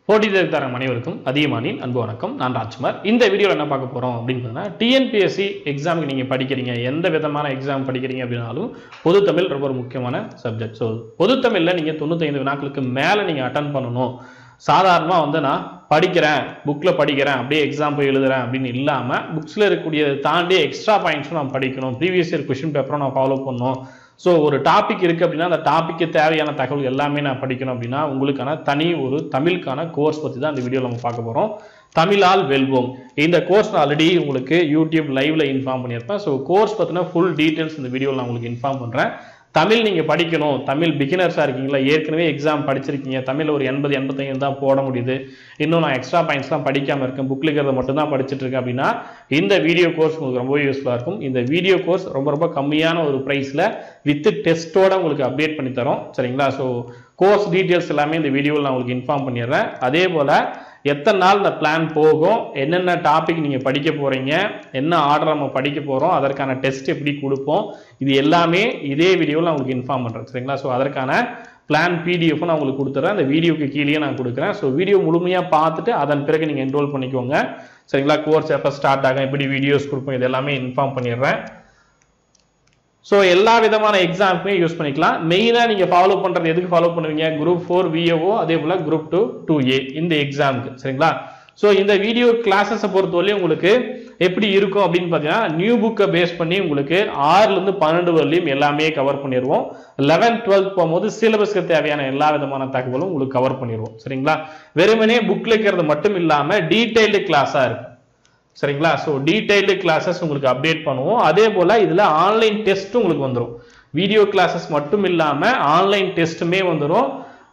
போட்டி தரம் அனைவருக்கும் அதிகமானின் அன்பு வணக்கம் நான் ராஜ்குமார் இந்த வீடியோவில் என்ன பார்க்க போகிறோம் அப்படின்னு பார்த்தீங்கன்னா டிஎன்பிஎஸ்சி எக்ஸாமுக்கு நீங்கள் படிக்கிறீங்க எந்த விதமான எக்ஸாம் படிக்கிறீங்க அப்படின்னாலும் பொதுத்தமிழ் ரொம்ப ஒரு முக்கியமான சப்ஜெக்ட் ஸோ பொதுத்தமிழில் நீங்கள் தொண்ணூத்தைந்து வினாக்களுக்கு மேலே நீங்கள் அட்டன் பண்ணணும் சாதாரணமாக வந்து நான் படிக்கிறேன் புக்கில் படிக்கிறேன் அப்படியே எக்ஸாம் போய் எழுதுறேன் அப்படின்னு இல்லாமல் புக்ஸில் இருக்கக்கூடியதை தாண்டி எக்ஸ்ட்ரா பாயிண்ட்ஸும் நான் படிக்கணும் ப்ரீவியஸ் இயர் கொஷின் பேப்பரும் நான் ஃபாலோ பண்ணணும் ஸோ ஒரு டாபிக் இருக்குது அப்படின்னா அந்த டாப்பிக்கு தேவையான தகவல் எல்லாமே நான் படிக்கணும் அப்படின்னா உங்களுக்கான தனி ஒரு தமிழுக்கான கோர்ஸ் பற்றி தான் இந்த வீடியோவில் நம்ம பார்க்க போகிறோம் தமிழால் வெல்வோம் இந்த கோர்ஸ் நான் ஆல்ரெடி உங்களுக்கு யூடியூப் லைவ்ல இன்ஃபார்ம் பண்ணியிருப்பேன் ஸோ கோர்ஸ் பற்றின ஃபுல் டீட்டெயில்ஸ் இந்த வீடியோவில் நான் உங்களுக்கு இன்ஃபார்ம் பண்ணுறேன் தமிழ் நீங்கள் படிக்கணும் தமிழ் பிகினர்ஸாக இருக்கீங்களா ஏற்கனவே எக்ஸாம் படிச்சிருக்கீங்க தமிழ் ஒரு எண்பது எண்பத்தைந்து தான் போட முடியுது இன்னும் நான் எக்ஸ்ட்ரா பாயிண்ட்ஸ்லாம் படிக்காமல் இருக்கேன் புக்கில் இருக்கிறத மட்டும் தான் படிச்சுட்டு இருக்கேன் அப்படின்னா இந்த வீடியோ கோர்ஸ் உங்களுக்கு ரொம்ப யூஸ்ஃபுல்லாக இருக்கும் இந்த வீடியோ கோர்ஸ் ரொம்ப ரொம்ப கம்மியான ஒரு ப்ரைஸில் வித் டெஸ்ட்டோட உங்களுக்கு அப்டேட் பண்ணி தரோம் சரிங்களா ஸோ கோர்ஸ் டீட்டெயில்ஸ் எல்லாமே இந்த வீடியோவில் நான் உங்களுக்கு இன்ஃபார்ம் பண்ணிடுறேன் அதே போல் எத்தனை நாள் இந்த பிளான் போகும் என்னென்ன டாபிக் நீங்கள் படிக்க போகிறீங்க என்ன ஆர்டர் நம்ம படிக்க போகிறோம் அதற்கான டெஸ்ட் எப்படி கொடுப்போம் இது எல்லாமே இதே வீடியோவில் நான் உங்களுக்கு இன்ஃபார்ம் பண்ணுறேன் சரிங்களா ஸோ அதற்கான பிளான் பிடிஎஃப் நான் உங்களுக்கு கொடுத்துறேன் அந்த வீடியோக்கு கீழேயே நான் கொடுக்குறேன் ஸோ வீடியோ முழுமையாக பார்த்துட்டு அதன் பிறகு நீங்கள் என்ரோல் பண்ணிக்கோங்க சரிங்களா கோர்ஸ் எப்போ ஸ்டார்ட் ஆகும் எப்படி வீடியோஸ் கொடுப்போம் இது எல்லாமே இன்ஃபார்ம் பண்ணிடுறேன் ஸோ எல்லா விதமான எக்ஸாமுக்குமே யூஸ் பண்ணிக்கலாம் மெயினாக நீங்கள் ஃபாலோ பண்ணுறது எதுக்கு ஃபாலோ பண்ணுவீங்க குரூப் ஃபோர் விஏஓ அதே போல் குரூப் டூ டூ ஏ இந்த எக்ஸாமுக்கு சரிங்களா ஸோ இந்த வீடியோ கிளாஸஸை பொறுத்தவரையும் உங்களுக்கு எப்படி இருக்கும் அப்படின்னு பார்த்தீங்கன்னா நியூ புக்கை பேஸ் பண்ணி உங்களுக்கு ஆறுலேருந்து பன்னெண்டு வரலையும் எல்லாமே கவர் பண்ணிடுவோம் லெவன்த் டுவெல்த் போகும்போது சிலபஸ்க்கு தேவையான எல்லா விதமான தகவலும் உங்களுக்கு கவர் பண்ணிடுவோம் சரிங்களா வெறுமனே புக்கில் இருக்கிறது மட்டும் இல்லாமல் டீட்டெயில்டு கிளாஸாக இருக்கும் சரிங்களா ஸோ டீடைல்டு கிளாஸஸ் உங்களுக்கு அப்டேட் பண்ணுவோம் அதே போல் இதில் ஆன்லைன் டெஸ்ட்டும் உங்களுக்கு வந்துடும் வீடியோ கிளாஸஸ் மட்டும் இல்லாமல் ஆன்லைன் டெஸ்ட்டுமே வந்துடும்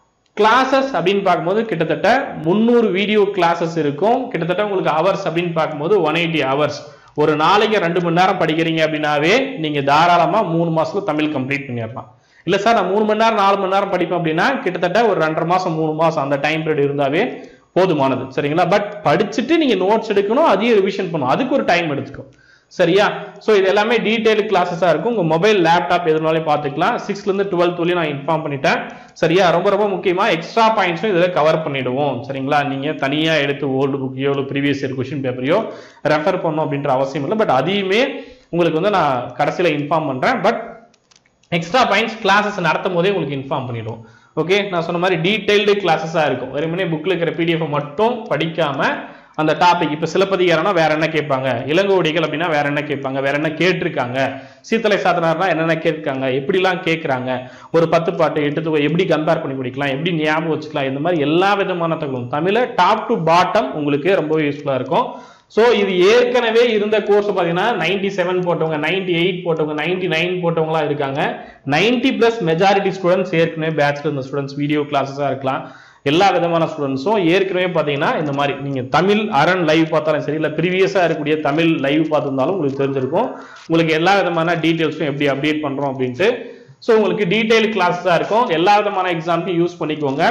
கிளாஸஸ் அப்படின்னு பார்க்கும்போது கிட்டத்தட்ட முந்நூறு வீடியோ கிளாஸஸ் இருக்கும் கிட்டத்தட்ட உங்களுக்கு ஹவர்ஸ் அப்படின்னு பார்க்கும்போது ஒன் எயிட்டி ஹவர்ஸ் ஒரு நாளைக்கு ரெண்டு மணி நேரம் படிக்கிறீங்க அப்படின்னாவே நீங்கள் தாராளமாக மூணு மாசத்துல தமிழ் கம்ப்ளீட் பண்ணிடலாம் இல்லை சார் நான் மூணு மணி நேரம் நாலு மணி நேரம் படிப்பேன் அப்படின்னா கிட்டத்தட்ட ஒரு ரெண்டரை மாதம் மூணு மாதம் அந்த டைம் பீரியட் இருந்தாவே போதுமானது சரிங்களா பட் படிச்சுட்டு நீங்க நோட்ஸ் எடுக்கணும் அதையும் ரிவிஷன் பண்ணணும் அதுக்கு ஒரு டைம் எடுத்துக்கும் சரியா ஸோ இது எல்லாமே டீடைல் கிளாஸஸாக இருக்கும் உங்கள் மொபைல் லேப்டாப் எதுனாலே பார்த்துக்கலாம் சிக்ஸ்த்லேருந்து டுவெல்த் வரையும் நான் இன்ஃபார்ம் பண்ணிட்டேன் சரியா ரொம்ப ரொம்ப முக்கியமாக எக்ஸ்ட்ரா பாயிண்ட்ஸும் இதில் கவர் பண்ணிடுவோம் சரிங்களா நீங்கள் தனியாக எடுத்து ஓல்டு புக்கையோ இல்லை ப்ரீவியஸ் இயர் கொஷின் பேப்பரையோ ரெஃபர் பண்ணணும் அப்படின்ற அவசியம் இல்லை பட் அதையுமே உங்களுக்கு வந்து நான் கடைசியில் இன்ஃபார்ம் பண்ணுறேன் பட் எக்ஸ்ட்ரா பாயிண்ட்ஸ் கிளாஸஸ் நடத்தும் போதே உங்களுக்கு இன்ஃபார்ம் பண்ணிடுவோம் ஓகே நான் சொன்ன மாதிரி டீடைல்டு கிளாஸஸாக இருக்கும் வெறுமனே புக்கில் இருக்கிற பிடிஎஃப் மட்டும் படிக்காம அந்த டாபிக் இப்போ சிலப்பதிகாரம்னா வேற என்ன கேட்பாங்க இளங்கோடிகள் அப்படின்னா வேற என்ன கேட்பாங்க வேற என்ன கேட்டிருக்காங்க சீத்தலை சாதனார்னா என்னென்ன கேட்காங்க எப்படிலாம் கேட்குறாங்க ஒரு பத்து பாட்டு எட்டு தொகை எப்படி கம்பேர் பண்ணி படிக்கலாம் எப்படி ஞாபகம் வச்சுக்கலாம் இந்த மாதிரி எல்லா விதமான தகவலும் தமிழை டாப் டு பாட்டம் உங்களுக்கு ரொம்ப யூஸ்ஃபுல்லாக இருக்கும் ஸோ இது ஏற்கனவே இருந்த கோர்ஸ் பார்த்தீங்கன்னா நைன்டி செவன் போட்டவங்க நைன்டி எயிட் போட்டவங்க நைன்டி நைன் போட்டவங்களா இருக்காங்க நைன்டி பிளஸ் மெஜாரிட்டி ஸ்டூடெண்ட்ஸ் ஏற்கனவே பேச்சுலர் இருந்த ஸ்டூடெண்ட்ஸ் வீடியோ கிளாஸஸாக இருக்கலாம் எல்லா விதமான ஸ்டூடெண்ட்ஸும் ஏற்கனவே பார்த்தீங்கன்னா இந்த மாதிரி நீங்கள் தமிழ் அரண் லைவ் பார்த்தாலும் சரி இல்லை ப்ரீவியஸாக இருக்கக்கூடிய தமிழ் லைவ் பார்த்துருந்தாலும் உங்களுக்கு தெரிஞ்சிருக்கும் உங்களுக்கு எல்லா விதமான டீட்டெயில்ஸும் எப்படி அப்டேட் பண்ணுறோம் அப்படின்ட்டு ஸோ உங்களுக்கு டீட்டெயில் கிளாஸஸாக இருக்கும் எல்லா விதமான எக்ஸாமுக்கும் யூஸ் பண்ணிக்கோங்க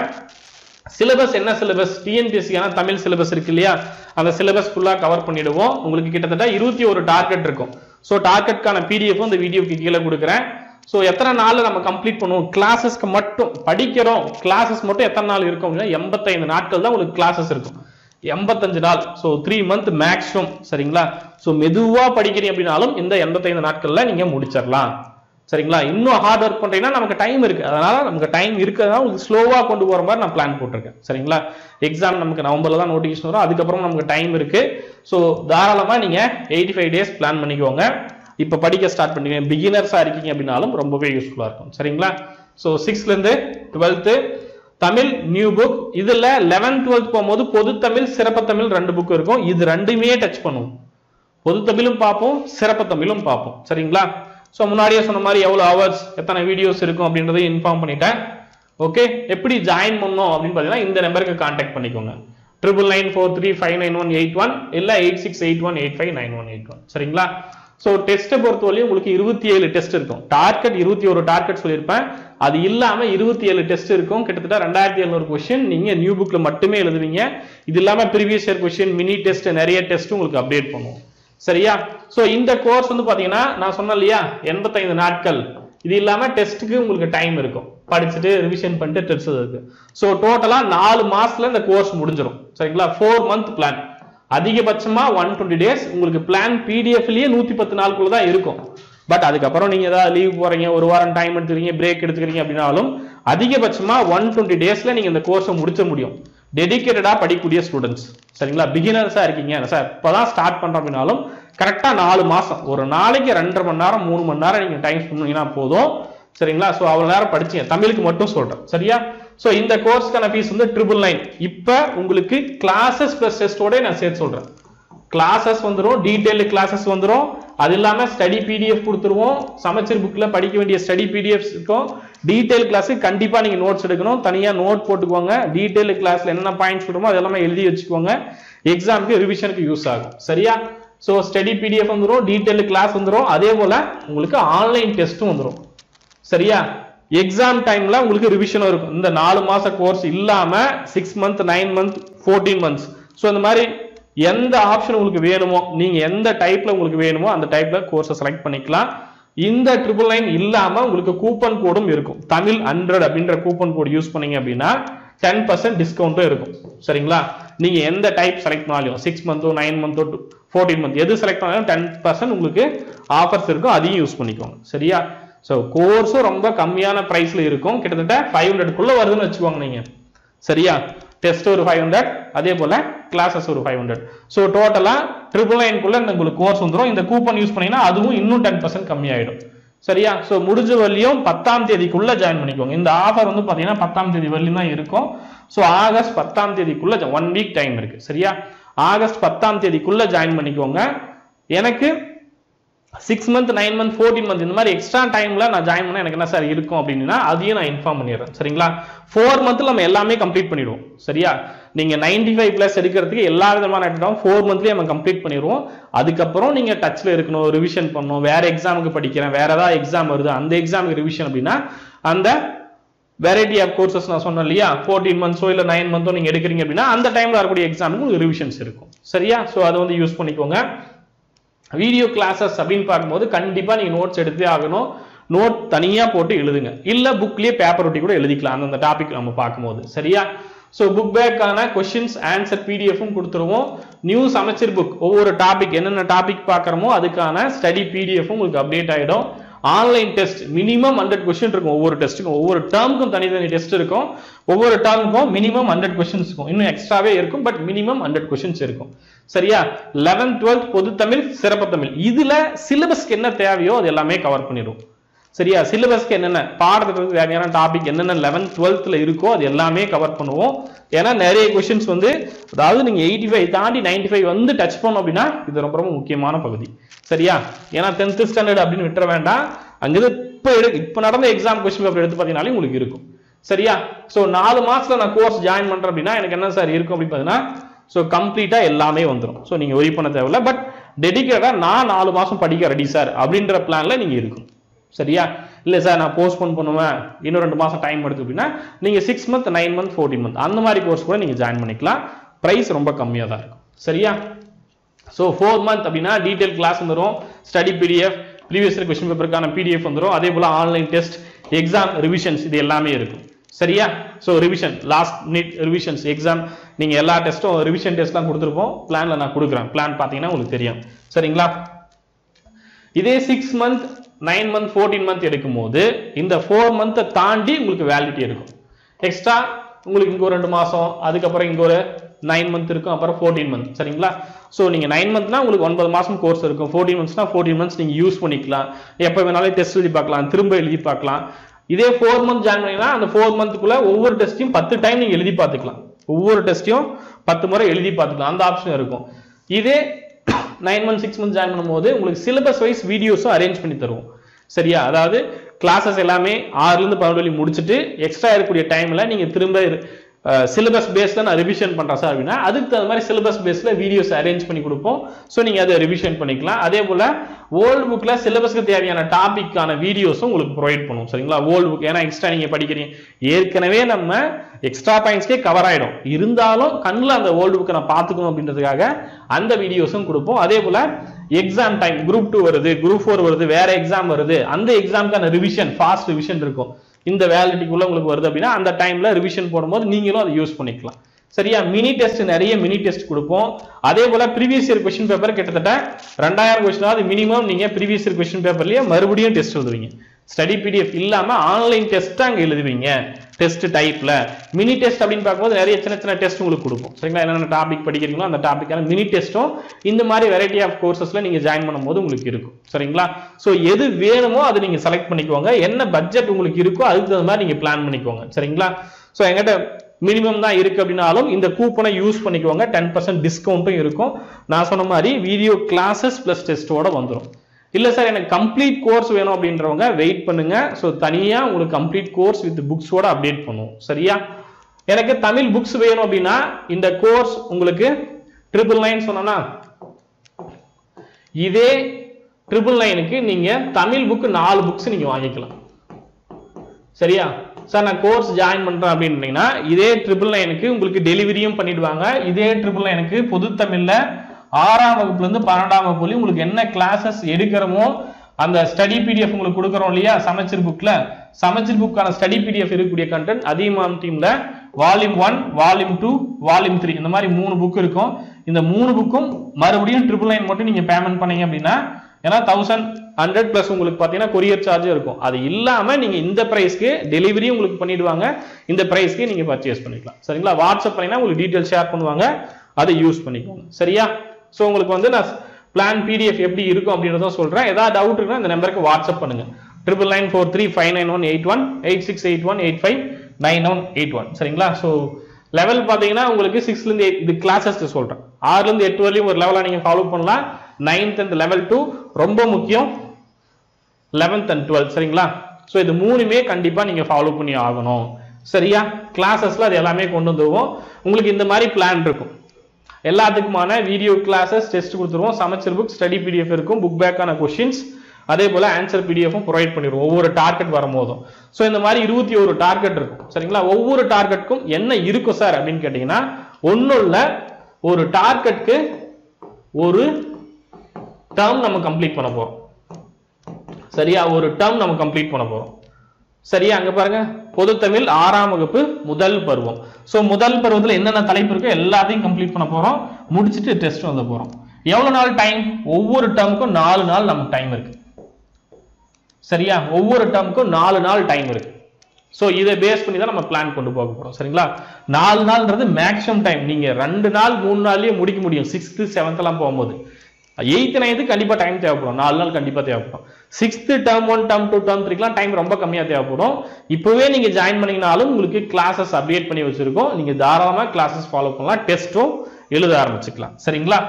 சிலபஸ் என்ன சிலபஸ் டிஎன்பிஎஸ்சியான தமிழ் சிலபஸ் இருக்கு இல்லையா அந்த சிலபஸ் ஃபுல்லாக கவர் பண்ணிடுவோம் உங்களுக்கு கிட்டத்தட்ட இருபத்தி ஒரு டார்கெட் இருக்கும் ஸோ டார்கெட்கான பிடிஎஃப் இந்த வீடியோக்கு கீழே கொடுக்குறேன் ஸோ எத்தனை நாள் நம்ம கம்ப்ளீட் பண்ணுவோம் கிளாஸஸ்க்கு மட்டும் படிக்கிறோம் கிளாஸஸ் மட்டும் எத்தனை நாள் இருக்கும் அப்படின்னா எண்பத்தைந்து நாட்கள் தான் உங்களுக்கு கிளாஸஸ் இருக்கும் எண்பத்தஞ்சு நாள் ஸோ த்ரீ மந்த் மேக்ஸிமம் சரிங்களா ஸோ மெதுவாக படிக்கிறீங்க அப்படின்னாலும் இந்த எண்பத்தைந்து நாட்கள்ல நீங்க முடிச்சிடலாம் சரிங்களா இன்னும் ஹார்ட் ஒர்க் பண்றீங்கன்னா நமக்கு டைம் இருக்கு அதனால நமக்கு டைம் இருக்கிறதுனால உங்களுக்கு ஸ்லோவா கொண்டு போற மாதிரி நான் பிளான் போட்டிருக்கேன் சரிங்களா எக்ஸாம் நமக்கு நவம்பர்ல தான் நோட்டிஃபிகேஷன் வரும் அதுக்கப்புறம் நமக்கு டைம் இருக்கு ஸோ தாராளமா நீங்க எயிட்டி ஃபைவ் டேஸ் பிளான் பண்ணிக்கோங்க இப்போ படிக்க ஸ்டார்ட் பண்ணுவீங்க பிகினர்ஸா இருக்கீங்க அப்படின்னாலும் ரொம்பவே யூஸ்ஃபுல்லா இருக்கும் சரிங்களா ஸோ சிக்ஸ்த்ல இருந்து டுவெல்த்து தமிழ் நியூ புக் இதுல லெவன்த் டுவெல்த் போகும்போது பொது தமிழ் சிறப்பு தமிழ் ரெண்டு புக் இருக்கும் இது ரெண்டுமே டச் பண்ணுவோம் பொது தமிழும் பார்ப்போம் சிறப்பு தமிழும் பார்ப்போம் சரிங்களா ஸோ முன்னாடியே சொன்ன மாதிரி எவ்வளோ ஹவர்ஸ் எத்தனை வீடியோஸ் இருக்கும் அப்படின்றதையும் இன்ஃபார்ம் பண்ணிட்டேன் ஓகே எப்படி ஜாயின் பண்ணோம் அப்படின்னு பார்த்தீங்கன்னா இந்த நம்பருக்கு கான்டாக்ட் பண்ணிக்கோங்க triple nine four three five nine one eight one இல்லை eight six eight one eight five nine one eight one சரிங்களா ஸோ டெஸ்ட்டை பொறுத்தவரையும் உங்களுக்கு இருபத்தி ஏழு டெஸ்ட் இருக்கும் டார்கெட் இருபத்தி ஒரு டார்கெட் சொல்லியிருப்பேன் அது இல்லாம இருபத்தி ஏழு டெஸ்ட் இருக்கும் கிட்டத்தட்ட ரெண்டாயிரத்தி எழுநூறு கொஸ்டின் நீங்க நியூ புக்ல மட்டுமே எழுதுவீங்க இது இல்லாம previous year question mini test நிறைய டெஸ்ட் உங்களுக்கு அப்டேட் பண்ணுவோம் சரியா சோ இந்த கோர்ஸ் வந்து பாத்தீங்கன்னா நான் சொன்னேன் இல்லையா எண்பத்தைந்து நாட்கள் இது இல்லாம டெஸ்ட்டுக்கு உங்களுக்கு டைம் இருக்கும் படிச்சுட்டு ரிவிஷன் பண்ணிட்டு டெஸ்ட் இருக்கு ஸோ டோட்டலா நாலு மாசத்துல இந்த கோர்ஸ் முடிஞ்சிடும் சரிங்களா ஃபோர் மந்த் பிளான் அதிகபட்சமா ஒன் டுவெண்ட்டி டேஸ் உங்களுக்கு பிளான் பிடிஎஃப்லயே நூத்தி பத்து நாளுக்குள்ள தான் இருக்கும் பட் அதுக்கப்புறம் நீங்க ஏதாவது லீவ் போறீங்க ஒரு வாரம் டைம் எடுத்துக்கிறீங்க பிரேக் எடுத்துக்கிறீங்க அப்படின்னாலும் அதிகபட்சமா ஒன் டுவெண்ட்டி டேஸ்ல நீங்க இந்த கோர்ஸை முடிச்ச முடியும் டெடிக்கேட்டடா படிக்கக்கூடிய ஸ்டூடெண்ட்ஸ் சரிங்களா பிகினர்ஸா இருக்கீங்க சார் இப்பதான் ஸ்டார்ட் பண்றோம் அப்படின்னாலும் கரெக்டா நாலு மாசம் ஒரு நாளைக்கு ரெண்டரை மணி நேரம் மூணு மணி நேரம் நீங்க டைம் ஸ்பெண்ட் பண்ணீங்கன்னா போதும் சரிங்களா ஸோ அவ்வளவு நேரம் படிச்சீங்க தமிழுக்கு மட்டும் சொல்றேன் சரியா ஸோ இந்த கோர்ஸ்க்கான ஃபீஸ் வந்து ட்ரிபிள் நைன் இப்போ உங்களுக்கு கிளாஸஸ் பிளஸ் டெஸ்டோட நான் சேர்த்து சொல்றேன் கிளாஸஸ் வந்துரும் டீடைல் கிளாஸஸ் வந்துரும் அது இல்லாம ஸ்டடி பிடிஎஃப் கொடுத்துருவோம் சமச்சீர் புக்ல படிக்க வேண்டிய ஸ்டடி பிடிஎஃப்ஸ் இருக்கும் டீடைல் கிளாஸ் கண்டிப்பா நீங்க நோட்ஸ் எடுக்கணும் தனியா நோட் போட்டுக்கோங்க டீடைல் கிளாஸ்ல என்னென்ன பாயிண்ட்ஸ் கொடுமோ அதெல்லாமே எழுதி வச்சுக்கோங்க எக்ஸாமுக்கு ரிவிஷனுக்கு யூஸ் ஆகும் சரியா ஸோ ஸ்டடி பிடிஎஃப் வந்துரும் டீடைல் கிளாஸ் வந்துரும் அதே போல உங்களுக்கு ஆன்லைன் டெஸ்ட்டும் வந்துரும் சரியா எக்ஸாம் டைம்ல உங்களுக்கு ரிவிஷனும் இருக்கும் இந்த நாலு மாச கோர்ஸ் இல்லாம six month nine month fourteen months so இந்த மாதிரி எந்த ஆப்ஷன் உங்களுக்கு வேணுமோ நீங்க எந்த டைப்ல உங்களுக்கு வேணுமோ அந்த டைப்ல கோர்ஸை செலக்ட் பண்ணிக்கலாம் இந்த ட்ரிபிள் நைன் இல்லாம உங்களுக்கு கூப்பன் கோடும் இருக்கும் தமிழ் ஹண்ட்ரட் அப்படின்ற கூப்பன் கோட் யூஸ் பண்ணீங்க அப்படின்னா டென் பர்சன்ட் டிஸ்கவுண்ட்டும் இருக்கும் சரிங்களா நீங்க எந்த டைப் செலக்ட் பண்ணாலும் சிக்ஸ் மந்த்தோ நைன் மந்த்தோ ஃபோர்டீன் மந்த் எது செலக்ட் பண்ணாலும் டென் பர்சன்ட் உங்களுக்கு ஆஃபர்ஸ் இருக்கும் அதையும் யூஸ் பண்ணிக்கோங்க சரியா ஸோ கோர்ஸும் ரொம்ப கம்மியான ப்ரைஸ்ல இருக்கும் கிட்டத்தட்ட ஃபைவ் ஹண்ட்ரட்குள்ள வருதுன்னு வச்சுக்கோங்க நீங்க சரியா டெஸ்ட் ஒரு ஃபைவ் ஹண்ட்ரட் அதே போல கிளாஸஸ் ஒரு ஃபைவ் ஹண்ட்ரட் ஸோ டோட்டலா ட்ரிபிள் நைன்குள்ள இந்த உங்களுக்கு கோர்ஸ் வந்துடும் இந்த கூப்பன் யூஸ் பண்ணீங்கன்னா அதுவும் இன்னும் டென் பர்சன்ட் கம்மியாயிடும் சரியா ஸோ முடிஞ்ச வரலையும் பத்தாம் தேதிக்குள்ள ஜாயின் பண்ணிக்கோங்க இந்த ஆஃபர் வந்து பாத்தீங்கன்னா பத்தாம் தேதி வரலையும் தான் இருக்கும் ஸோ ஆகஸ்ட் பத்தாம் தேதிக்குள்ள ஒன் வீக் டைம் இருக்கு சரியா ஆகஸ்ட் பத்தாம் தேதிக்குள்ள ஜாயின் பண்ணிக்கோங்க எனக்கு six month nine month fourteen month இந்த மாதிரி எக்ஸ்ட்ரா டைம்ல நான் ஜாயின் பண்ண எனக்கு என்ன சார் இருக்கும் அப்படின்னா அதையும் நான் இன்ஃபார்ம் பண்ணிடுறேன் சரிங்களா ஃபோர் மந்த்ல நம்ம எல்லாமே கம்ப்ளீட் பண்ணிடுவோம் சரியா நீங்க நைன்டி ஃபைவ் பிளஸ் எடுக்கிறதுக்கு எல்லா விதமான ஐட்டம் ஃபோர் மந்த்லயே நம்ம கம்ப்ளீட் பண்ணிடுவோம் அதுக்கப்புறம் நீங்க டச்ல இருக்கணும் ரிவிஷன் பண்ணணும் வேற எக்ஸாமுக்கு படிக்கிறேன் வேற ஏதாவது எக்ஸாம் வருது அந்த எக்ஸாமுக்கு ரிவிஷன் அப்படின்னா அந்த வெரைட்டி ஆஃப் கோர்சஸ் நான் சொன்னேன் இல்லையா ஃபோர்டீன் மந்த்ஸோ இல்லை நைன் மந்த்தோ நீங்க எடுக்கிறீங்க அப்படின்னா அந்த டைம்ல வரக்கூடிய எக்ஸாமுக்கு உங்களுக்கு ரிவிஷன்ஸ் இருக்கும் சரியா ஸோ அதை வந்து யூஸ் பண்ணிக்கோங்க வீடியோ கிளாஸஸ் அப்படின்னு பார்க்கும்போது கண்டிப்பா நீங்க நோட்ஸ் எடுத்தே ஆகணும் நோட் தனியா போட்டு எழுதுங்க இல்ல புக்லயே பேப்பர் ஒட்டி கூட எழுதிக்கலாம் அந்தந்த டாபிக் நம்ம பார்க்கும்போது சரியா ஸோ புக் பேக்கான கொஷின்ஸ் ஆன்சர் பிடிஎஃப்பும் கொடுத்துருவோம் நியூ சமச்சீர் புக் ஒவ்வொரு டாபிக் என்னென்ன டாபிக் பார்க்குறோமோ அதுக்கான ஸ்டடி பிடிஎஃப்பும் உங்களுக்கு அப்டேட் ஆயிடும் online test minimum hundred question இருக்கும் ஒவ்வொரு டெஸ்ட்டுக்கும் ஒவ்வொரு டேர்முக்கும் தனித்தனி டெஸ்ட் இருக்கும் ஒவ்வொரு டேர்முக்கும் மினிமம் ஹண்ட்ரட் கொஸ்டின்ஸ் இருக்கும் இன்னும் எக்ஸ்ட்ராவே இருக்கும் பட் மினிமம் ஹண்ட்ரட் கொஸ்டின்ஸ் இருக்கும் சரியா லெவன்த் டுவெல்த் பொது தமிழ் சிறப்பு தமிழ் இதுல சிலபஸ்க்கு என்ன தேவையோ அது எல்லாமே கவர் பண்ணிடும் சரியா சிலபஸ்க்கு என்னென்ன பாடத்துக்கு தேவையான டாபிக் என்னென்ன லெவன்த் டுவெல்த்ல இருக்கோ அது எல்லாமே கவர் பண்ணுவோம் ஏன்னா நிறைய கொஸ்டின்ஸ் வந்து அதாவது நீங்க எயிட்டி ஃபைவ் தாண்டி நைன்டி ஃபைவ் வந்து டச் பண்ணோம் அப்படின்னா இது ரொம்ப ரொம்ப முக்கியமான பகுதி சரியா ஏன்னா டென்த் ஸ்டாண்டர்ட் அப்படின்னு விட்டுற வேண்டாம் அங்கிருந்து இப்போ எடு இப்போ நடந்த எக்ஸாம் கொஸ்டின் பேப்பர் எடுத்து பார்த்தீங்கன்னாலே உங்களுக்கு இருக்கும் சரியா ஸோ நாலு மாசத்துல நான் கோர்ஸ் ஜாயின் பண்றேன் அப்படின்னா எனக்கு என்ன சார் இருக்கும் அப்படின்னு பார்த்தீங்கன்னா ஸோ கம்ப்ளீட்டா எல்லாமே வந்துடும் ஸோ நீங்க ஒரி பண்ண தேவையில்ல பட் டெடிக்கேட்டா நான் நாலு மாசம் படிக்க ரெடி சார் அப்படின்ற பிளான்ல நீங்க இருக்கும் சரியா இல்ல சார் நான் போஸ்ட்போன் பண்ணுவேன் இன்னும் ரெண்டு மாசம் டைம் எடுத்து அப்படின்னா நீங்க six month nine month fourteen month அந்த மாதிரி கோர்ஸ் கூட நீங்க ஜாயின் பண்ணிக்கலாம் பிரைஸ் ரொம்ப கம்மியா தான் இருக்கும் சரியா ஸோ ஃபோர் மந்த் அப்படின்னா டீடைல் கிளாஸ் வந்துடும் ஸ்டடி பிடிஎஃப் ப்ரீவியஸ் கொஸ்டின் பேப்பருக்கான பிடிஎஃப் வந்துடும் அதே போல ஆன்லைன் டெஸ்ட் எக்ஸாம் ரிவிஷன்ஸ் இது எல்லாமே இருக்கும் சரியா so revision last minute revisions exam நீங்க எல்லா டெஸ்ட்டும் ரிவிஷன் டெஸ்ட்லாம் கொடுத்துருப்போம் பிளான்ல நான் கொடுக்குறேன் பிளான் பார்த்தீங்கன்னா உங்களுக்கு தெரியும் சரிங்களா இதே six month nine month fourteen month எடுக்கும்போது இந்த ஃபோர் மந்த்தை தாண்டி உங்களுக்கு வேலிடிட்டி இருக்கும் எக்ஸ்ட்ரா உங்களுக்கு இங்க ஒரு ரெண்டு மாசம் அதுக்கப்புறம் இங்க ஒரு நைன் மந்த் இருக்கும் அப்புறம் ஃபோர்டீன் மந்த் சரிங்களா ஸோ நீங்க நைன் மந்த்னா உங்களுக்கு ஒன்பது மாசம் கோர்ஸ் இருக்கும் ஃபோர்டீன் மந்த்ஸ்னா ஃபோர்டீன் மந்த்ஸ் நீங்க யூஸ் பண்ணிக்கலாம் எப்போ வேணாலும் டெஸ்ட் எழுதி பார்க்கலாம் திரும்ப எழுதி பார்க்கலாம் இதே ஃபோர் மந்த் ஜாயின் பண்ணீங்கன்னா அந்த ஃபோர் மந்த்துக்குள்ள ஒவ்வொரு டெஸ்ட்டையும் பத்து டைம் நீங்க எழுதி பார்த்துக்கலாம் ஒவ்வொரு டெஸ்ட்டையும் பத்து முறை எழுதி பார்த்துக்கலாம் அந்த ஆப்ஷன் இருக்கும் இதே nine month six month join பண்ணும்போது உங்களுக்கு சிலபஸ் வைஸ் வீடியோஸும் அரேஞ்ச் பண்ணி தருவோம் சரியா அதாவது கிளாஸஸ் எல்லாமே ஆறுல இருந்து பன்னெண்டு வழி முடிச்சுட்டு எக்ஸ்ட்ரா இருக்கக்கூடிய டைம்ல நீங்க திரும்ப சிலபஸ் பேஸ்ல நான் ரிவிஷன் பண்றேன் சார் அப்படின்னா அதுக்கு தகுந்த மாதிரி சிலபஸ் பேஸ்ல வீடியோஸ் அரேஞ்ச் பண்ணி கொடுப்போம் ஸோ நீங்க அதை ரிவிஷன் பண்ணிக்கலாம் அதே போல ஓல்டு புக்ல சிலபஸ்க்கு தேவையான டாபிக்கான வீடியோஸும் உங்களுக்கு ப்ரொவைட் பண்ணுவோம் சரிங்களா ஓல்டு புக் ஏன்னா எக்ஸ்ட்ரா நீங்க படிக்கிறீங்க ஏற்கனவே நம்ம எக்ஸ்ட்ரா பாயிண்ட்ஸ்க்கே கவர் ஆயிடும் இருந்தாலும் கண்ணில் அந்த ஓல்டு புக்கை நான் பார்த்துக்கணும் அப்படின்றதுக்காக அந்த வீடியோஸும் கொடுப்போம் அதே போல எக்ஸாம் டைம் குரூப் டூ வருது குரூப் ஃபோர் வருது வேற எக்ஸாம் வருது அந்த எக்ஸாமுக்கான ரிவிஷன் ஃபாஸ்ட் ரிவிஷன் இருக்கும் இந்த வேலிடிட்டிக்குள்ள உங்களுக்கு வருது அப்படின்னா அந்த டைம்ல ரிவிஷன் போடும்போது நீங்களும் அதை யூஸ் பண்ணிக்கலாம் சரியா மினி டெஸ்ட் நிறைய மினி டெஸ்ட் கொடுப்போம் அதே போல ப்ரீவியஸ் இயர் கொஸ்டின் பேப்பர் கிட்டத்தட்ட ரெண்டாயிரம் கொஸ்டினாவது மினிமம் நீங்க ப்ரீவியஸ் இயர் கொஸ்டின் பேப்பர்லயே மறுபடியும் டெஸ்ட் எழுதுவீங்க ஸ்டடி பிடிஎஃப் இல்லாம ஆன்லைன் டெஸ்ட் அங்க எழுதுவீங்க டெஸ்ட் டைப்ல மினி டெஸ்ட் அப்படின்னு பார்க்கும்போது நிறைய சின்ன சின்ன டெஸ்ட் உங்களுக்கு கொடுப்போம் சரிங்களா என்னென்ன டாபிக் படிக்கிறீங்களோ அந்த டாபிக்கான மினி டெஸ்ட்டும் இந்த மாதிரி வெரைட்டி ஆஃப் கோர்சஸ்ல நீங்க ஜாயின் பண்ணும்போது உங்களுக்கு இருக்கும் சரிங்களா ஸோ எது வேணுமோ அதை நீங்க செலக்ட் பண்ணிக்கோங்க என்ன பட்ஜெட் உங்களுக்கு இருக்கோ அதுக்கு தகுந்த மாதிரி நீங்க பிளான் பண்ணிக்கோங்க சரிங்களா ஸோ எங்கிட்ட மினிமம் தான் இருக்கு அப்படின்னாலும் இந்த கூப்பனை யூஸ் பண்ணிக்கோங்க டென் பர்சன்ட் டிஸ்கவுண்ட்டும் இருக்கும் நான் சொன்ன மாதிரி வீடியோ கிளாஸஸ் பிளஸ் டெஸ்ட்டோட வந்துடும் இல்ல சார் எனக்கு கம்ப்ளீட் கோர்ஸ் வேணும் அப்படின்றவங்க வெயிட் பண்ணுங்க ஸோ தனியா உங்களுக்கு கம்ப்ளீட் கோர்ஸ் வித் புக்ஸோட அப்டேட் பண்ணுவோம் சரியா எனக்கு தமிழ் புக்ஸ் வேணும் அப்படின்னா இந்த கோர்ஸ் உங்களுக்கு ட்ரிபிள் நைன் சொன்னோம்னா இதே ட்ரிபிள் நைனுக்கு நீங்க தமிழ் புக் நாலு புக்ஸ் நீங்க வாங்கிக்கலாம் சரியா சார் நான் கோர்ஸ் ஜாயின் பண்றேன் அப்படின்னீங்கன்னா இதே ட்ரிபிள் நைனுக்கு உங்களுக்கு டெலிவரியும் பண்ணிடுவாங்க இதே ட்ரிபிள் நைனுக்கு பொது தமிழ்ல ஆறாம் வகுப்புல இருந்து பன்னெண்டாம் வகுப்பு வரையும் உங்களுக்கு என்ன கிளாஸஸ் எடுக்கிறோமோ அந்த ஸ்டடி பிடிஎஃப் உங்களுக்கு கொடுக்குறோம் இல்லையா சமச்சீர் புக்ல சமச்சீர் புக்கான ஸ்டடி பிடிஎஃப் இருக்கக்கூடிய கண்டென்ட் அதிகமான டீம்ல volume one volume two volume three இந்த மாதிரி மூணு புக் இருக்கும் இந்த மூணு புக்கும் மறுபடியும் ட்ரிபிள் நைன் மட்டும் நீங்க பேமெண்ட் பண்ணீங்க அப்படின்னா ஏன்னா தௌசண்ட் ஹண்ட்ரட் பிளஸ் உங்களுக்கு பார்த்தீங்கன்னா கொரியர் சார்ஜும் இருக்கும் அது இல்லாம நீங்க இந்த பிரைஸ்க்கு டெலிவரி உங்களுக்கு பண்ணிடுவாங்க இந்த பிரைஸ்க்கு நீங்க பர்ச்சேஸ் பண்ணிக்கலாம் சரிங்களா வாட்ஸ்அப் பண்ணீங்கன்னா உங்களுக்கு டீட்டெயில் ஷேர் பண்ணுவாங்க அதை யூஸ் பண்ணிக்கோங்க சரியா ஸோ உங்களுக்கு வந்து நான் பிளான் பிடிஎஃப் எப்படி இருக்கும் அப்படின்றதும் சொல்றேன் ஏதாவது டவுட் இருக்குன்னா இந்த நம்பருக்கு வாட்ஸ்அப் பண்ணுங்க triple nine four three five nine one eight one eight six eight one eight five nine one eight one சரிங்களா ஸோ லெவல் பார்த்தீங்கன்னா உங்களுக்கு சிக்ஸ்ல இருந்து எயிட் இது கிளாஸஸ் சொல்றேன் ஆறுல இருந்து எட்டு வரையும் ஒரு லெவலா நீங்க ஃபாலோ பண்ணலாம் நைன்த் அண்ட் லெவல் டூ ரொம்ப முக்கியம் லெவன்த் அண்ட் டுவெல்த் சரிங்களா ஸோ இது மூணுமே கண்டிப்பா நீங்க ஃபாலோ பண்ணி ஆகணும் சரியா கிளாஸஸ்ல அது எல்லாமே கொண்டு வந்துருவோம் உங்களுக்கு இந்த மாதிரி பிளான் இருக்கும் எல்லாத்துக்குமான வீடியோ கிளாஸஸ் டெஸ்ட் கொடுத்துருவோம் சமச்சர் புக் ஸ்டடி பிடிஎஃப் இருக்கும் புக் பேக்கான கொஷின்ஸ் அதே போல ஆன்சர் பிடிஎஃப்பும் ப்ரொவைட் பண்ணிடுவோம் ஒவ்வொரு டார்கெட் வரும்போதும் ஸோ இந்த மாதிரி இருபத்தி ஒரு டார்கெட் இருக்கும் சரிங்களா ஒவ்வொரு டார்கெட்டுக்கும் என்ன இருக்கும் சார் அப்படின்னு கேட்டீங்கன்னா ஒன்றும் இல்லை ஒரு டார்கெட்க்கு ஒரு டேர்ம் நம்ம கம்ப்ளீட் பண்ண போறோம் சரியா ஒரு டேர்ம் நம்ம கம்ப்ளீட் பண்ண போறோம் சரியா அங்க பாருங்க பொது தமிழ் ஆறாம் வகுப்பு முதல் பருவம் சோ முதல் பருவத்துல என்னென்ன தலைப்பு இருக்கோ எல்லாத்தையும் கம்ப்ளீட் பண்ண போறோம் முடிச்சிட்டு டெஸ்ட் வந்து போறோம் எவ்வளவு நாள் டைம் ஒவ்வொரு டேர்முக்கும் நாலு நாள் நமக்கு டைம் இருக்கு சரியா ஒவ்வொரு டேர்முக்கும் நாலு நாள் டைம் இருக்கு சோ இதை பேஸ் பண்ணி தான் நம்ம பிளான் கொண்டு போக போறோம் சரிங்களா நாலு நாள்ன்றது மேக்ஸிமம் டைம் நீங்க ரெண்டு நாள் மூணு நாள்லயே முடிக்க முடியும் சிக்ஸ்த்து செவன்த் எல்லாம் போகும்போது எயித்து நைன்த்து கண்டிப்பா டைம் தேவைப்படும் நாலு நாள் கண்டிப்பா தேவைப்படும் sixth term one term two term த்ரீக்கெல்லாம் டைம் ரொம்ப கம்மியா தேவைப்படும் இப்பவே நீங்க ஜாயின் பண்ணீங்கனாலும் உங்களுக்கு கிளாஸஸ் அப்டேட் பண்ணி வச்சிருக்கோம் நீங்க தாராளமா கிளாஸஸ் ஃபாலோ பண்ணலாம் டெஸ்ட்டும் எழுத ஆரம்பிச்சுக்கலாம் சரிங்களா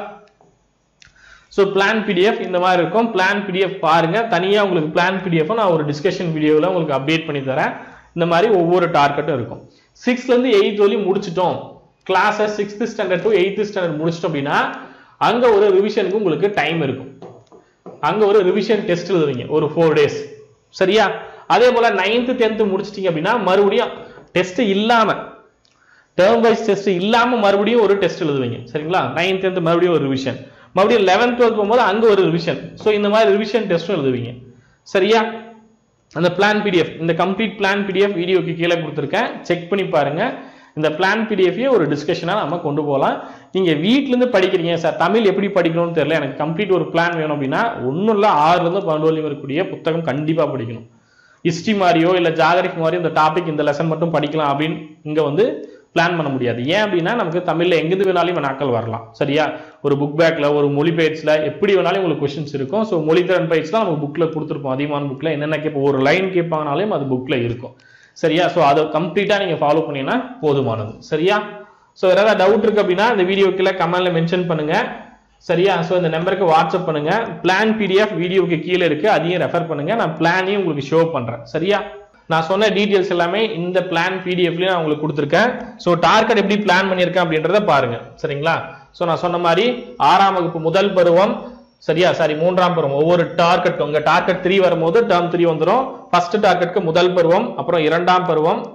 ஸோ பிளான் பிடிஎஃப் இந்த மாதிரி இருக்கும் பிளான் பிடிஎஃப் பாருங்க தனியாக உங்களுக்கு பிளான் பிடிஎஃப் நான் ஒரு டிஸ்கஷன் வீடியோவில் உங்களுக்கு அப்டேட் பண்ணி தரேன் இந்த மாதிரி ஒவ்வொரு டார்கெட்டும் இருக்கும் சிக்ஸ்த்லேருந்து எயித் வரையும் முடிச்சிட்டோம் classes sixth standard to eighth standard முடிச்சிட்டோம் அப்படின்னா அங்கே ஒரு ரிவிஷனுக்கு உங்களுக்கு டைம் இருக்கும் அங்கே ஒரு ரிவிஷன் டெஸ்ட் எழுதுவீங்க ஒரு ஃபோர் டேஸ் சரியா அதே போல் நைன்த்து டென்த்து முடிச்சிட்டீங்க அப்படின்னா மறுபடியும் டெஸ்ட் இல்லாமல் டேர்ம் வைஸ் டெஸ்ட் இல்லாம மறுபடியும் ஒரு டெஸ்ட் எழுதுவீங்க சரிங்களா நைன்த் டென்த் மறுபடியும் ஒரு ரிவிஷன் மறுபடியும் லெவன்த் டுவெல்த் போகும்போது அங்க ஒரு ரிவிஷன் ஸோ இந்த மாதிரி ரிவிஷன் டெஸ்ட்டும் எழுதுவீங்க சரியா அந்த பிளான் பிடிஎஃப் இந்த கம்ப்ளீட் பிளான் பிடிஎஃப் வீடியோக்கு கீழே கொடுத்துருக்கேன் செக் பண்ணி பாருங்க இந்த பிளான் பிடிஎஃபையே ஒரு டிஸ்கஷனாக நம்ம கொண்டு போகலாம் நீங்க வீட்ல இருந்து படிக்கிறீங்க சார் தமிழ் எப்படி படிக்கணும்னு தெரியல எனக்கு கம்ப்ளீட் ஒரு பிளான் வேணும் அப்படின்னா ஒன்றும் இல்லை ஆறுல இருந்து பன்னெண்டு வரையும் இருக்கக்கூடிய புத்தகம் கண்டிப்பா படிக்கணும் ஹிஸ்ட்ரி மாதிரியோ இல்லை ஜாகிரபி மாதிரியோ இந்த டாபிக் இந்த லெசன் மட்டும் படிக்கலாம் அப்படின்னு இங்க வந்து பிளான் பண்ண முடியாது ஏன் அப்படின்னா நமக்கு தமிழ்ல எங்கிருந்து வேணாலும் வினாக்கள் வரலாம் சரியா ஒரு புக் பேக்ல ஒரு மொழி பயிற்சியில எப்படி வேணாலும் உங்களுக்கு கொஸ்டின்ஸ் இருக்கும் ஸோ மொழித்திறன் பயிற்சிலாம் நம்ம புக்ல கொடுத்துருப்போம் அதிகமான புக்ல என்னென்ன கேட்போம் ஒரு லைன் கேட்பாங்கனாலும் அது புக்ல இருக்கும் சரியா ஸோ அதை கம்ப்ளீட்டா நீங்க ஃபாலோ பண்ணீங்கன்னா போதுமானது சரியா ஸோ வேற ஏதாவது டவுட் இருக்கு அப்படின்னா இந்த வீடியோ கீழே கமெண்ட்ல மென்ஷன் பண்ணுங்க சரியா ஸோ இந்த நம்பருக்கு வாட்ஸ்அப் பண்ணுங்க பிளான் பிடிஎஃப் வீடியோக்கு கீழே இருக்கு அதையும் ரெஃபர் பண்ணுங்க நான் பிளானையும் உங்களுக்கு ஷோ பண்றேன் சரியா நான் சொன்ன டீட்டெயில்ஸ் எல்லாமே இந்த பிளான் பிடிஎஃப்லயும் நான் உங்களுக்கு கொடுத்துருக்கேன் ஸோ டார்கெட் எப்படி பிளான் பண்ணியிருக்கேன் அப்படின்றத பாருங்க சரிங்களா ஸோ நான் சொன்ன மாதிரி ஆறாம் வகுப்பு முதல் பருவம் சரியா சாரி மூன்றாம் பருவம் ஒவ்வொரு டார்கெட் உங்க டார்கெட் த்ரீ வரும்போது டேர்ம் த்ரீ வந்துடும் ஃபர்ஸ்ட் டார்கெட்க்கு முதல் பருவம் அப்புறம் இரண்டாம் பருவம்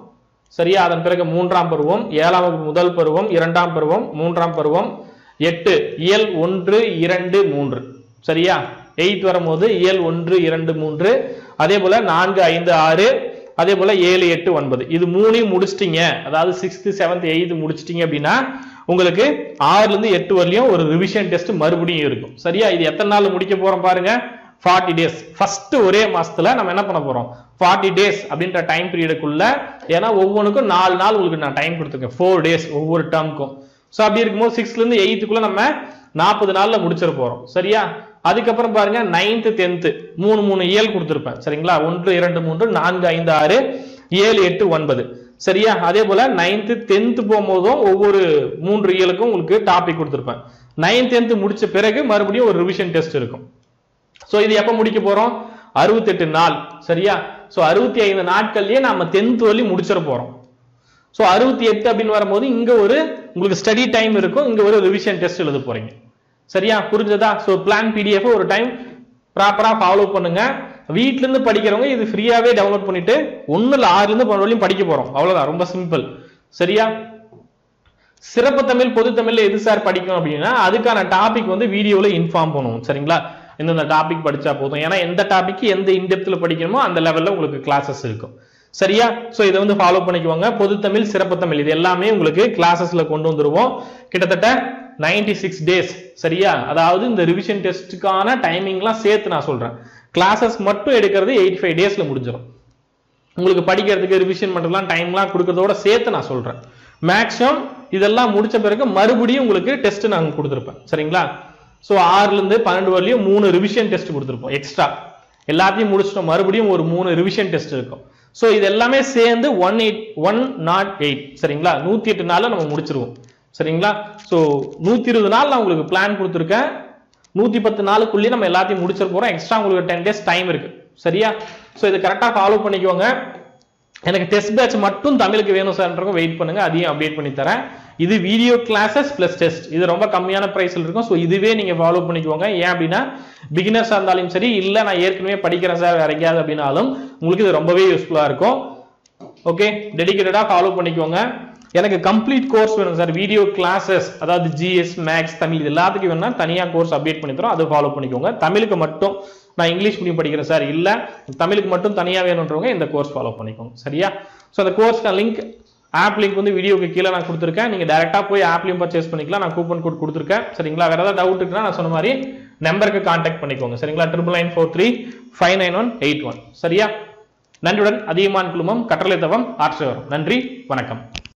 சரியா அதன் பிறகு மூன்றாம் பருவம் ஏழாம் வகுப்பு முதல் பருவம் இரண்டாம் பருவம் மூன்றாம் பருவம் எட்டு இயல் ஒன்று இரண்டு மூன்று சரியா எயித் வரும்போது இயல் ஒன்று இரண்டு மூன்று அதே போல நான்கு ஐந்து ஆறு அதே போல ஏழு எட்டு ஒன்பது இது மூணையும் முடிச்சிட்டீங்க அதாவது சிக்ஸ்த் செவன்த் எயித்து முடிச்சிட்டீங்க அப்படின்னா உங்களுக்கு ஆறுல இருந்து எட்டு வரலையும் ஒரு ரிவிஷன் டெஸ்ட் மறுபடியும் இருக்கும் சரியா இது எத்தனை நாள் முடிக்க போறோம் பாருங்க ஃபார்ட்டி டேஸ் ஃபர்ஸ்ட் ஒரே மாசத்துல நம்ம என்ன பண்ண போறோம் ஃபார்ட்டி டேஸ் அப்படின்ற டைம் பீரியடுக்குள்ள ஏன்னா ஒவ்வொன்றுக்கும் நாலு நாள் உங்களுக்கு நான் டைம் கொடுத்துருக்கேன் ஃபோர் டேஸ் ஒவ்வொரு டேர்முக்கும் ஸோ அப்படி இருக்கும்போது சிக்ஸ்த்ல இருந்து எயித்துக்குள்ள நம்ம நாற்பது நாள்ல முடிச்சிட போறோம் சரியா அதுக்கப்புறம் பாருங்க நைன்த்து டென்த்து மூணு மூணு இயல் கொடுத்துருப்பேன் சரிங்களா ஒன்று இரண்டு மூன்று நான்கு ஐந்து ஆறு ஏழு எட்டு ஒன்பது சரியா அதே போல நைன்த்து டென்த்து போகும்போதும் ஒவ்வொரு மூன்று இயலுக்கும் உங்களுக்கு டாபிக் கொடுத்துருப்பேன் நைன்த் டென்த்து முடிச்ச பிறகு மறுபடியும் ஒரு ரிவிஷன் டெஸ்ட் இருக்கும் சோ இது எப்ப முடிக்க போறோம் அறுபத்தெட்டு நாள் சரியா சோ அறுபத்தி ஐந்து நாட்கள்லயே நாம டென்த் வழி முடிச்சிட போறோம் சோ அறுபத்தி எட்டு அப்படின்னு வரும்போது இங்க ஒரு உங்களுக்கு ஸ்டடி டைம் இருக்கும் இங்க ஒரு ரிவிஷன் டெஸ்ட் எழுத போறீங்க சரியா புரிஞ்சதா சோ பிளான் பிடிஎஃப் ஒரு டைம் ப்ராப்பரா ஃபாலோ பண்ணுங்க வீட்ல இருந்து படிக்கிறவங்க இது ஃப்ரீயாவே டவுன்லோட் பண்ணிட்டு ஒண்ணுல ஆறுல இருந்து பன்னெண்டு வரையும் படிக்க போறோம் அவ்வளவுதான் ரொம்ப சிம்பிள் சரியா சிறப்பு தமிழ் பொது தமிழ்ல எது சார் படிக்கணும் அப்படின்னா அதுக்கான டாபிக் வந்து வீடியோல இன்ஃபார்ம் பண்ணுவோம் சரிங்களா இந்தந்த டாபிக் படிச்சா போதும் ஏன்னா எந்த டாபிக் எந்த இன்டெப்த்ல படிக்கணுமோ அந்த லெவல்ல உங்களுக்கு கிளாஸஸ் இருக்கும் சரியா சோ இதை வந்து ஃபாலோ பண்ணிக்குவாங்க பொது தமிழ் சிறப்பு தமிழ் இது எல்லாமே உங்களுக்கு கிளாஸஸ்ல கொண்டு வந்துருவோம் கிட்டத்தட்ட 96 சிக்ஸ் டேஸ் சரியா அதாவது இந்த ரிவிஷன் டெஸ்ட்டுக்கான டைமிங்லாம் சேர்த்து நான் சொல்றேன் கிளாஸஸ் மட்டும் எடுக்கிறது எயிட்டி ஃபைவ் டேஸ்ல முடிஞ்சிடும் உங்களுக்கு படிக்கிறதுக்கு ரிவிஷன் பண்றதுலாம் டைம்லாம் கொடுக்கறதோட சேர்த்து நான் சொல்றேன் மேக்ஸிமம் இதெல்லாம் முடிச்ச பிறகு மறுபடியும் உங்களுக்கு டெஸ்ட் நாங்க கொடுத்துருப்பேன் சரிங்களா ஸோ ஆறுல இருந்து பன்னெண்டு வரலையும் மூணு ரிவிஷன் டெஸ்ட் கொடுத்துருப்போம் எக்ஸ்ட்ரா எல்லாத்தையும் முடிச்சிட்டோம் மறுபடியும் ஒரு மூணு ரிவிஷன் டெஸ்ட் இருக்கும் ஸோ இது எல்லாமே சேர்ந்து one eight one nought eight சரிங்களா நூத்தி எட்டு நாள்ல நம்ம முடிச்சிருவோம் சரிங்களா ஸோ நூத்தி இருபது நாள் நான் உங்களுக்கு பிளான் கொடுத்துருக்கேன் நூத்தி பத்து நாளுக்குள்ளேயே நம்ம எல்லாத்தையும் முடிச்சிட போறோம் எக்ஸ்ட்ரா உங்களுக்கு டென் டேஸ் டைம் இருக்கு சரியா ஸோ இதை கரெக்டாக ஃபாலோ பண்ணிக்கோங்க எனக்கு டெஸ்ட் பேட்ச் மட்டும் தமிழுக்கு வேணும் சார்ன்றவங்க வெயிட் பண்ணுங்க அதையும் அப்டேட் பண்ணி தரேன் இது வீடியோ கிளாஸஸ் பிளஸ் டெஸ்ட் இது ரொம்ப கம்மியான பிரைஸ்ல இருக்கும் ஸோ இதுவே நீங்க ஃபாலோ பண்ணிக்கோங்க ஏன் அப்படின்னா பிகினர்ஸா இருந்தாலும் சரி இல்ல நான் ஏற்கனவே படிக்கிறேன் சார் வேற எங்கேயாவது அப்படின்னாலும் உங்களுக்கு இது ரொம்பவே யூஸ்ஃபுல்லா இருக்கும் ஓகே டெடிகேட்டடா ஃபாலோ பண்ணிக்கோங்க எனக்கு கம்ப்ளீட் கோர்ஸ் வேணும் சார் வீடியோ கிளாஸஸ் அதாவது ஜிஎஸ் மேக்ஸ் தமிழ் இது எல்லாத்துக்கும் வேணும்னா தனியாக கோர்ஸ் அப்டேட் பண்ணி தரோம் அதை ஃபாலோ பண்ணிக்கோங்க தமிழுக்கு மட்டும் நான் இங்கிலீஷ் மீடியம் படிக்கிறேன் சார் இல்ல தமிழுக்கு மட்டும் தனியா வேணுன்றவங்க இந்த கோர்ஸ் ஃபாலோ பண்ணிக்கோங்க சரியா ஸோ அந்த கோர்ஸ்க்கான லிங்க் ஆப் லிங்க் வந்து வீடியோக்கு கீழே நான் கொடுத்துருக்கேன் நீங்க டேரக்டா போய் ஆப்லையும் பர்ச்சேஸ் பண்ணிக்கலாம் நான் கூப்பன் கோட் கொடுத்துருக்கேன் சரிங்களா வேற ஏதாவது டவுட் இருக்குன்னா நான் சொன்ன மாதிரி நம்பருக்கு கான்டாக்ட் பண்ணிக்கோங்க சரிங்களா triple nine four three five nine one eight one சரியா நன்றியுடன் அதிகமான குழுமம் கட்டளை தவம் ஆற்று வரும் நன்றி வணக்கம்